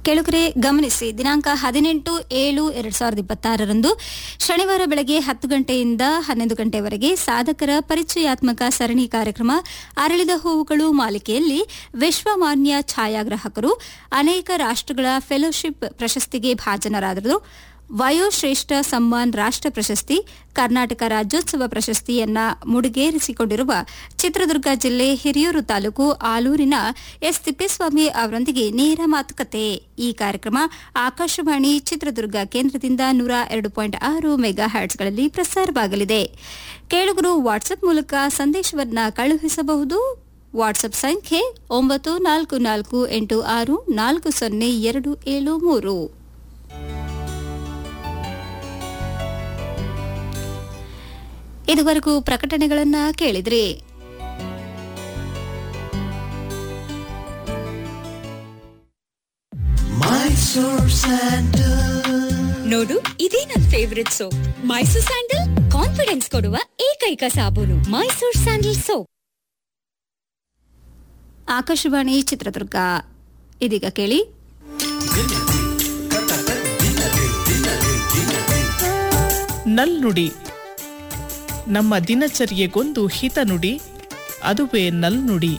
ಕೆಳಗರೆ ಗಮನಿಸಿ ದಿನಾಂಕ ಹದಿನೆಂಟು ಏಳು ಎರಡ್ ಸಾವಿರದ ಇಪ್ಪತ್ತಾರರಂದು ಶನಿವಾರ ಬೆಳಗ್ಗೆ ಹತ್ತು ಗಂಟೆಯಿಂದ ಹನ್ನೊಂದು ಗಂಟೆವರೆಗೆ ಸಾಧಕರ ಪರಿಚಯಾತ್ಮಕ ಸರಣಿ ಕಾರ್ಯಕ್ರಮ ಅರಳಿದ ಹೂವುಗಳು ಮಾಲಿಕೆಯಲ್ಲಿ ವಿಶ್ವಮಾನ್ಯ ಛಾಯಾಗ್ರಾಹಕರು ಅನೇಕ ರಾಷ್ಟ್ರಗಳ ಫೆಲೋಶಿಪ್ ಪ್ರಶಸ್ತಿಗೆ ಭಾಜನರಾದರು ವಯೋಶ್ರೇಷ್ಠ ಸಮ್ಮಾನ್ ರಾಷ್ಟ್ರ ಪ್ರಶಸ್ತಿ ಕರ್ನಾಟಕ ರಾಜ್ಯೋತ್ಸವ ಪ್ರಶಸ್ತಿಯನ್ನ ಮುಡಿಗೇರಿಸಿಕೊಂಡಿರುವ ಚಿತ್ರದುರ್ಗ ಜಿಲ್ಲೆ ಹಿರಿಯೂರು ತಾಲೂಕು ಆಲೂರಿನ ಎಸ್ ತಿಪ್ಪೇಸ್ವಾಮಿ ಅವರೊಂದಿಗೆ ನೇರ ಮಾತುಕತೆ ಈ ಕಾರ್ಯಕ್ರಮ ಆಕಾಶವಾಣಿ ಚಿತ್ರದುರ್ಗ ಕೇಂದ್ರದಿಂದ ನೂರ ಎರಡು ಪಾಯಿಂಟ್ ಆರು ಮೆಗಾ ಹ್ಯಾಟ್ಸ್ಗಳಲ್ಲಿ ಪ್ರಸಾರವಾಗಲಿದೆ ಕೇಳುಗರು ವಾಟ್ಸ್ಆಪ್ ಮೂಲಕ ಸಂದೇಶವನ್ನ ಕಳುಹಿಸಬಹುದು ವಾಟ್ಸ್ಆಪ್ ಸಂಖ್ಯೆ ಒಂಬತ್ತು ನಾಲ್ಕು ನಾಲ್ಕು ಎಂಟು ಆರು ನಾಲ್ಕು ಸೊನ್ನೆ ಎರಡು ಏಳು ಮೂರು ಇದುವರೆಗೂ ಪ್ರಕಟಣೆಗಳನ್ನ ಕೇಳಿದ್ರಿ ನೋಡು ಇದೇ ನನ್ favourite soap Mysore sandal confidence ಕೊಡುವ ಏಕೈಕ ಸಾಬೂನು ಮೈಸೂರ್ ಸ್ಯಾಂಡಲ್ ಸೋಪ್ ಆಕಾಶವಾಣಿ ಚಿತ್ರದುರ್ಗ ಇದೀಗ ಕೇಳಿ ನಲ್ನುಡಿ ನಮ್ಮ ದಿನಚರ್ಯೆಗೊಂದು ಹಿತನುಡಿ ಅದುವೇ ನಲ್ನುಡಿ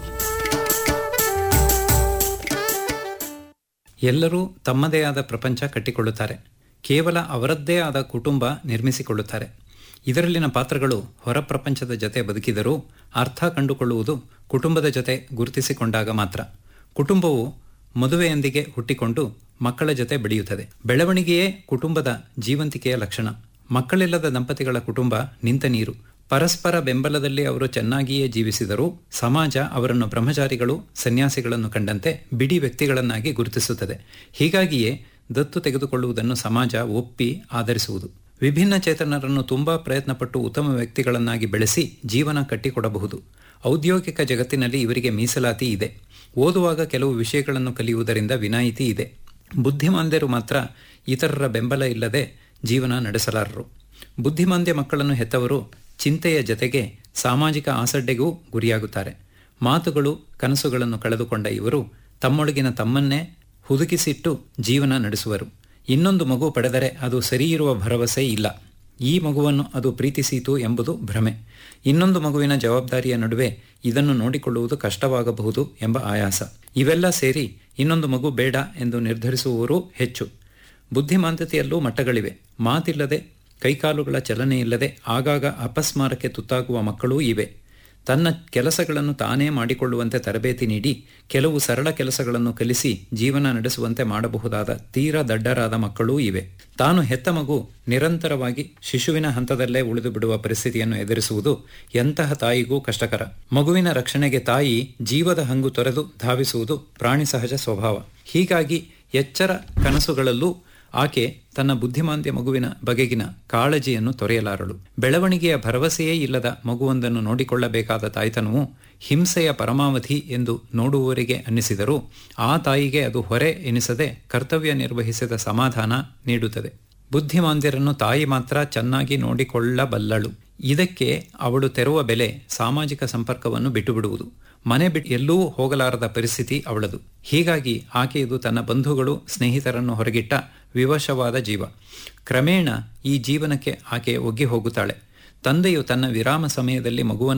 ಎಲ್ಲರೂ ತಮ್ಮದೇ ಆದ ಪ್ರಪಂಚ ಕಟ್ಟಿಕೊಳ್ಳುತ್ತಾರೆ ಕೇವಲ ಅವರದ್ದೇ ಆದ ಕುಟುಂಬ ನಿರ್ಮಿಸಿಕೊಳ್ಳುತ್ತಾರೆ ಇದರಲ್ಲಿನ ಪಾತ್ರಗಳು ಹೊರ ಪ್ರಪಂಚದ ಜೊತೆ ಬದುಕಿದರೂ ಅರ್ಥ ಕಂಡುಕೊಳ್ಳುವುದು ಕುಟುಂಬದ ಜೊತೆ ಗುರುತಿಸಿಕೊಂಡಾಗ ಮಾತ್ರ ಕುಟುಂಬವು ಮದುವೆಯೊಂದಿಗೆ ಹುಟ್ಟಿಕೊಂಡು ಮಕ್ಕಳ ಜೊತೆ ಬೆಳೆಯುತ್ತದೆ ಬೆಳವಣಿಗೆಯೇ ಕುಟುಂಬದ ಜೀವಂತಿಕೆಯ ಲಕ್ಷಣ ಮಕ್ಕಳಿಲ್ಲದ ದಂಪತಿಗಳ ಕುಟುಂಬ ನಿಂತ ನೀರು ಪರಸ್ಪರ ಬೆಂಬಲದಲ್ಲಿ ಅವರು ಚೆನ್ನಾಗಿಯೇ ಜೀವಿಸಿದರೂ ಸಮಾಜ ಅವರನ್ನು ಬ್ರಹ್ಮಚಾರಿಗಳು ಸನ್ಯಾಸಿಗಳನ್ನು ಕಂಡಂತೆ ಬಿಡಿ ವ್ಯಕ್ತಿಗಳನ್ನಾಗಿ ಗುರುತಿಸುತ್ತದೆ ಹೀಗಾಗಿಯೇ ದತ್ತು ತೆಗೆದುಕೊಳ್ಳುವುದನ್ನು ಸಮಾಜ ಒಪ್ಪಿ ಆಧರಿಸುವುದು ವಿಭಿನ್ನ ಚೇತನರನ್ನು ತುಂಬಾ ಪ್ರಯತ್ನಪಟ್ಟು ಉತ್ತಮ ವ್ಯಕ್ತಿಗಳನ್ನಾಗಿ ಬೆಳೆಸಿ ಜೀವನ ಕಟ್ಟಿಕೊಡಬಹುದು ಔದ್ಯೋಗಿಕ ಜಗತ್ತಿನಲ್ಲಿ ಇವರಿಗೆ ಮೀಸಲಾತಿ ಇದೆ ಓದುವಾಗ ಕೆಲವು ವಿಷಯಗಳನ್ನು ಕಲಿಯುವುದರಿಂದ ವಿನಾಯಿತಿ ಇದೆ ಬುದ್ಧಿಮಾಂದ್ಯರು ಮಾತ್ರ ಇತರರ ಬೆಂಬಲ ಇಲ್ಲದೆ ಜೀವನ ನಡೆಸಲಾರರು ಬುದ್ಧಿಮಾಂದ್ಯ ಮಕ್ಕಳನ್ನು ಹೆತ್ತವರು ಚಿಂತೆಯ ಜತೆಗೆ ಸಾಮಾಜಿಕ ಆಸಡ್ಡೆಗೂ ಗುರಿಯಾಗುತ್ತಾರೆ ಮಾತುಗಳು ಕನಸುಗಳನ್ನು ಕಳೆದುಕೊಂಡ ಇವರು ತಮ್ಮೊಳಗಿನ ತಮ್ಮನ್ನೇ ಹುದುಕಿಸಿಟ್ಟು ಜೀವನ ನಡೆಸುವರು ಇನ್ನೊಂದು ಮಗು ಪಡೆದರೆ ಅದು ಸರಿಯಿರುವ ಭರವಸೆ ಇಲ್ಲ ಈ ಮಗುವನ್ನು ಅದು ಪ್ರೀತಿಸೀತು ಎಂಬುದು ಭ್ರಮೆ ಇನ್ನೊಂದು ಮಗುವಿನ ಜವಾಬ್ದಾರಿಯ ನಡುವೆ ಇದನ್ನು ನೋಡಿಕೊಳ್ಳುವುದು ಕಷ್ಟವಾಗಬಹುದು ಎಂಬ ಆಯಾಸ ಇವೆಲ್ಲ ಸೇರಿ ಇನ್ನೊಂದು ಮಗು ಬೇಡ ಎಂದು ನಿರ್ಧರಿಸುವವರೂ ಹೆಚ್ಚು ಬುದ್ಧಿಮಾಂದ್ಯತೆಯಲ್ಲೂ ಮಟ್ಟಗಳಿವೆ ಮಾತಿಲ್ಲದೆ ಕೈಕಾಲುಗಳ ಚಲನೆ ಇಲ್ಲದೆ ಆಗಾಗ ಅಪಸ್ಮಾರಕ್ಕೆ ತುತ್ತಾಗುವ ಮಕ್ಕಳೂ ಇವೆ ತನ್ನ ಕೆಲಸಗಳನ್ನು ತಾನೇ ಮಾಡಿಕೊಳ್ಳುವಂತೆ ತರಬೇತಿ ನೀಡಿ ಕೆಲವು ಸರಳ ಕೆಲಸಗಳನ್ನು ಕಲಿಸಿ ಜೀವನ ನಡೆಸುವಂತೆ ಮಾಡಬಹುದಾದ ತೀರಾ ದಡ್ಡರಾದ ಮಕ್ಕಳೂ ಇವೆ ತಾನು ಹೆತ್ತ ಮಗು ನಿರಂತರವಾಗಿ ಶಿಶುವಿನ ಹಂತದಲ್ಲೇ ಉಳಿದು ಬಿಡುವ ಪರಿಸ್ಥಿತಿಯನ್ನು ಎದುರಿಸುವುದು ಎಂತಹ ತಾಯಿಗೂ ಕಷ್ಟಕರ ಮಗುವಿನ ರಕ್ಷಣೆಗೆ ತಾಯಿ ಜೀವದ ಹಂಗು ತೊರೆದು ಧಾವಿಸುವುದು ಪ್ರಾಣಿ ಸಹಜ ಸ್ವಭಾವ ಹೀಗಾಗಿ ಎಚ್ಚರ ಕನಸುಗಳಲ್ಲೂ ಆಕೆ ತನ್ನ ಬುದ್ಧಿಮಾಂದ್ಯ ಮಗುವಿನ ಬಗೆಗಿನ ಕಾಳಜಿಯನ್ನು ತೊರೆಯಲಾರಳು ಬೆಳವಣಿಗೆಯ ಭರವಸೆಯೇ ಇಲ್ಲದ ಮಗುವೊಂದನ್ನು ನೋಡಿಕೊಳ್ಳಬೇಕಾದ ತಾಯ್ತನವು ಹಿಂಸೆಯ ಪರಮಾವಧಿ ಎಂದು ನೋಡುವವರಿಗೆ ಅನ್ನಿಸಿದರೂ ಆ ತಾಯಿಗೆ ಅದು ಹೊರೆ ಎನಿಸದೆ ಕರ್ತವ್ಯ ನಿರ್ವಹಿಸಿದ ಸಮಾಧಾನ ನೀಡುತ್ತದೆ ಬುದ್ಧಿಮಾಂದ್ಯರನ್ನು ತಾಯಿ ಮಾತ್ರ ಚೆನ್ನಾಗಿ ನೋಡಿಕೊಳ್ಳಬಲ್ಲಳು ಇದಕ್ಕೆ ಅವಳು ತೆರುವ ಬೆಲೆ ಸಾಮಾಜಿಕ ಸಂಪರ್ಕವನ್ನು ಬಿಟ್ಟುಬಿಡುವುದು ಮನೆ ಬಿಟ್ಟು ಎಲ್ಲೂ ಹೋಗಲಾರದ ಪರಿಸ್ಥಿತಿ ಅವಳದು ಹೀಗಾಗಿ ಆಕೆಯದು ತನ್ನ ಬಂಧುಗಳು ಸ್ನೇಹಿತರನ್ನು ಹೊರಗಿಟ್ಟ ವಿವಶವಾದ ಜೀವ ಕ್ರಮೇಣ ಈ ಜೀವನಕ್ಕೆ ಆಕೆ ಒಗ್ಗಿ ಹೋಗುತ್ತಾಳೆ ತಂದೆಯು ತನ್ನ ವಿರಾಮ ಸಮಯದಲ್ಲಿ ಮಗುವನ್ನು